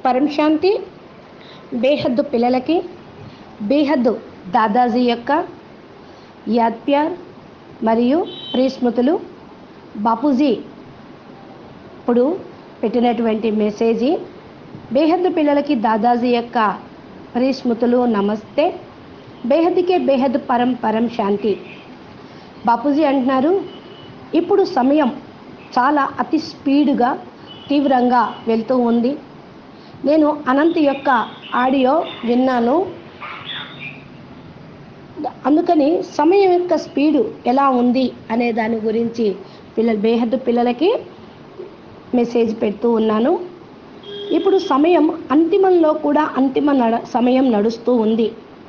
పరం శాంతి బేహద్దు పిల్లలకి బేహద్దు దాదాజీ యొక్క యాద్ ప్యార్ మరియు ప్రియస్మృతులు బాపూజీ ఇప్పుడు పెట్టినటువంటి మెసేజీ బేహద్దు పిల్లలకి దాదాజీ యొక్క ప్రియస్మృతులు నమస్తే బేహద్దుకే బేహద్ పరం పరం శాంతి బాపూజీ అంటున్నారు ఇప్పుడు సమయం చాలా అతి స్పీడ్గా తీవ్రంగా వెళ్తూ ఉంది నేను అనంత్ యొక్క ఆడియో విన్నాను అందుకని సమయం యొక్క స్పీడు ఎలా ఉంది అనే దాని గురించి పిల్లలు బేహద్దు పిల్లలకి మెసేజ్ పెడుతూ ఉన్నాను ఇప్పుడు సమయం అంతిమంలో కూడా అంతిమ నడ సమయం నడుస్తూ ఉంది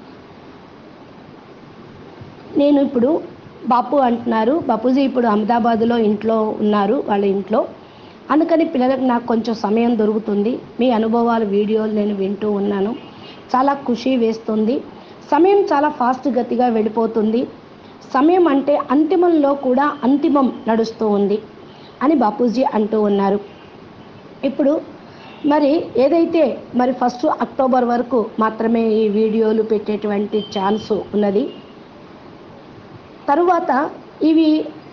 నేను ఇప్పుడు బాపు అంటున్నారు బాపూజీ ఇప్పుడు అహ్మదాబాద్లో ఇంట్లో ఉన్నారు వాళ్ళ ఇంట్లో అందుకని పిల్లలకు నాకు కొంచెం సమయం దొరుకుతుంది మీ అనుభవాలు వీడియోలు నేను వింటూ ఉన్నాను చాలా ఖుషి వేస్తుంది సమయం చాలా ఫాస్ట్ గతిగా వెళ్ళిపోతుంది సమయం అంటే అంతిమంలో కూడా అంతిమం నడుస్తూ ఉంది అని బాపూజీ అంటూ ఉన్నారు ఇప్పుడు మరి ఏదైతే మరి ఫస్ట్ అక్టోబర్ వరకు మాత్రమే ఈ వీడియోలు పెట్టేటువంటి ఛాన్స్ ఉన్నది తరువాత ఇవి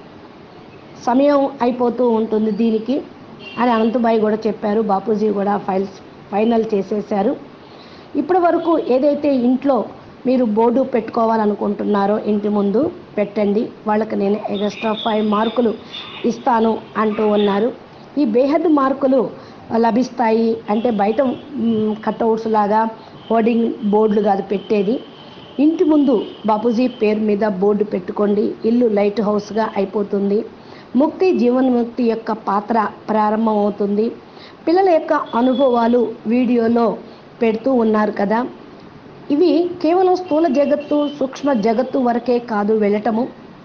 సమయం అయిపోతూ ఉంటుంది దీనికి అని అనంతబాయి కూడా చెప్పారు బాపూజీ కూడా ఫైల్స్ ఫైనల్ చేసేసారు ఇప్పటి వరకు ఏదైతే ఇంట్లో మీరు బోర్డు పెట్టుకోవాలనుకుంటున్నారో ఇంటి ముందు పెట్టండి వాళ్ళకి నేను ఎక్స్ట్రా ఫైవ్ మార్కులు ఇస్తాను అంటూ ఉన్నారు ఈ బేహద్ మార్కులు లభిస్తాయి అంటే బయట కట్అవుట్స్ లాగా హోర్డింగ్ బోర్డులు కాదు పెట్టేది ఇంటి ముందు బాపూజీ పేరు మీద బోర్డు పెట్టుకోండి ఇల్లు లైట్ హౌస్గా అయిపోతుంది ముక్తి జీవన్ముక్తి యొక్క పాత్ర ప్రారంభమవుతుంది పిల్లల యొక్క అనుభవాలు వీడియోలో పెడుతూ ఉన్నారు కదా ఇవి కేవలం స్థూల జగత్తు సూక్ష్మ జగత్తు వరకే కాదు వెళ్ళటము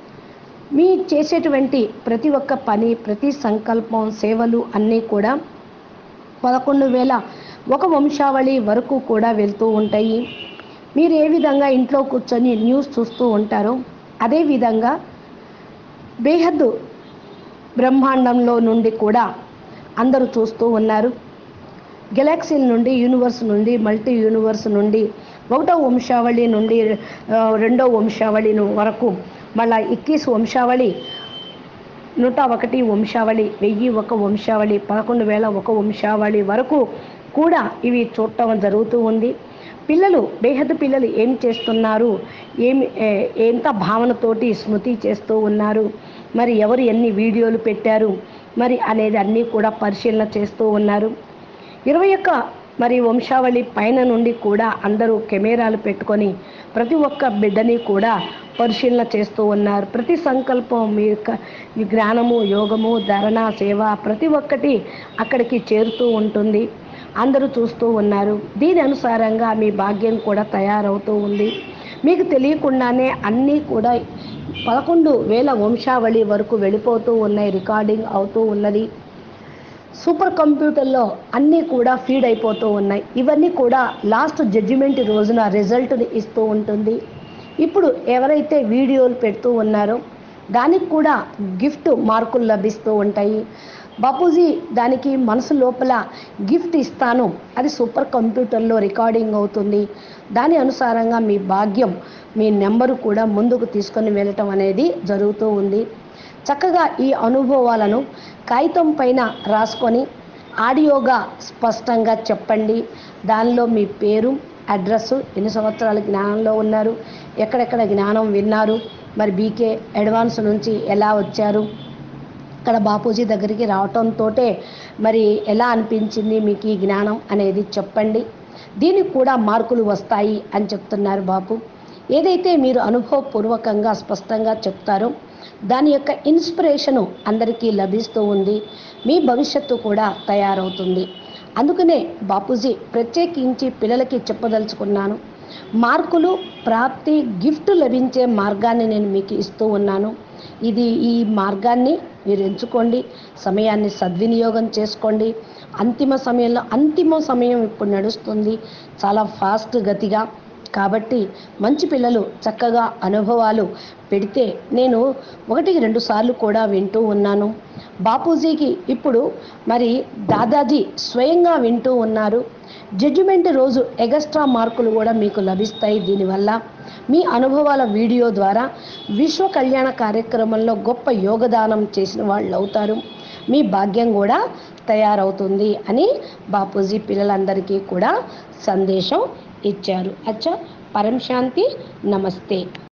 మీ చేసేటువంటి ప్రతి ఒక్క పని ప్రతి సంకల్పం సేవలు అన్నీ కూడా పదకొండు వేల ఒక వంశావళి వరకు కూడా వెళ్తూ ఉంటాయి మీరు ఏ విధంగా ఇంట్లో కూర్చొని న్యూస్ చూస్తూ ఉంటారో అదేవిధంగా బేహద్దు బ్రహ్మాండంలో నుండి కూడా అందరూ చూస్తూ ఉన్నారు గెలాక్సీల నుండి యూనివర్స్ నుండి మల్టీ యూనివర్స్ నుండి ఒకటో వంశావళి నుండి రెండో వంశావళి వరకు మళ్ళా ఇక్కీస్ వంశావళి నూట ఒకటి వంశావళి వెయ్యి ఒక వంశావళి పదకొండు వేల ఒక వంశావళి వరకు కూడా ఇవి చూడటం జరుగుతూ ఉంది పిల్లలు బేహద్దు పిల్లలు ఏం చేస్తున్నారు ఏమి ఎంత భావనతోటి స్మృతి చేస్తూ ఉన్నారు మరి ఎవరు ఎన్ని వీడియోలు పెట్టారు మరి అనేది అన్నీ కూడా పరిశీలన చేస్తూ ఉన్నారు ఇరవై ఒక్క మరి వంశావళి పైన నుండి కూడా అందరూ కెమెరాలు పెట్టుకొని ప్రతి ఒక్క బిడ్డని కూడా పరిశీలన చేస్తూ ఉన్నారు ప్రతి సంకల్పం మీ యొక్క ఈ జ్ఞానము యోగము ధరణ సేవ ప్రతి ఒక్కటి అక్కడికి చేరుతూ ఉంటుంది అందరూ చూస్తూ ఉన్నారు దీని అనుసారంగా మీ భాగ్యం కూడా తయారవుతూ ఉంది మీకు తెలియకుండానే అన్నీ కూడా పదకొండు వేల వంశావళి వరకు వెళ్ళిపోతూ ఉన్నాయి రికార్డింగ్ అవుతూ ఉన్నది సూపర్ కంప్యూటర్లో అన్నీ కూడా ఫీడ్ అయిపోతూ ఉన్నాయి ఇవన్నీ కూడా లాస్ట్ జడ్జిమెంట్ రోజున రిజల్ట్ని ఇస్తూ ఉంటుంది ఇప్పుడు ఎవరైతే వీడియోలు పెడుతూ ఉన్నారో దానికి కూడా గిఫ్ట్ మార్కులు లభిస్తూ ఉంటాయి బాపూజీ దానికి మనసు లోపల గిఫ్ట్ ఇస్తాను అది సూపర్ కంప్యూటర్లో రికార్డింగ్ అవుతుంది దాని అనుసారంగా మీ భాగ్యం మీ నెంబరు కూడా ముందుకు తీసుకొని వెళ్ళటం అనేది జరుగుతూ ఉంది చక్కగా ఈ అనుభవాలను కాగితం పైన రాసుకొని ఆడియోగా స్పష్టంగా చెప్పండి దానిలో మీ పేరు అడ్రస్ ఎన్ని సంవత్సరాల జ్ఞానంలో ఉన్నారు ఎక్కడెక్కడ జ్ఞానం విన్నారు మరి బీకే అడ్వాన్స్ నుంచి ఎలా వచ్చారు ఇక్కడ బాపూజీ దగ్గరికి రావటంతో మరి ఎలా అనిపించింది మీకు ఈ జ్ఞానం అనేది చెప్పండి దీనికి కూడా మార్కులు వస్తాయి అని చెప్తున్నారు బాపు ఏదైతే మీరు అనుభవపూర్వకంగా స్పష్టంగా చెప్తారో దాని యొక్క ఇన్స్పిరేషను అందరికీ లభిస్తూ ఉంది మీ భవిష్యత్తు కూడా తయారవుతుంది అందుకనే బాపూజీ ప్రత్యేకించి పిల్లలకి చెప్పదలుచుకున్నాను మార్కులు ప్రాప్తి గిఫ్ట్ లభించే మార్గాన్ని నేను మీకు ఇస్తూ ఉన్నాను ఇది ఈ మార్గాన్ని మీరు ఎంచుకోండి సమయాన్ని సద్వినియోగం చేసుకోండి అంతిమ సమయంలో అంతిమ సమయం ఇప్పుడు నడుస్తుంది చాలా ఫాస్ట్ గతిగా కాబట్టి మంచి పిల్లలు చక్కగా అనుభవాలు పెడితే నేను ఒకటికి రెండు సార్లు కూడా వింటూ ఉన్నాను బాపూజీకి ఇప్పుడు మరి దాదాజీ స్వయంగా వింటూ ఉన్నారు జడ్జిమెంట్ రోజు ఎగస్ట్రా మార్కులు కూడా మీకు లభిస్తాయి దీనివల్ల మీ అనుభవాల వీడియో ద్వారా విశ్వ కళ్యాణ కార్యక్రమంలో గొప్ప యోగదానం చేసిన వాళ్ళు అవుతారు మీ భాగ్యం కూడా తయారవుతుంది అని బాపూజీ పిల్లలందరికీ కూడా సందేశం ఇచ్చారు అచ్చా పరం శాంతి నమస్తే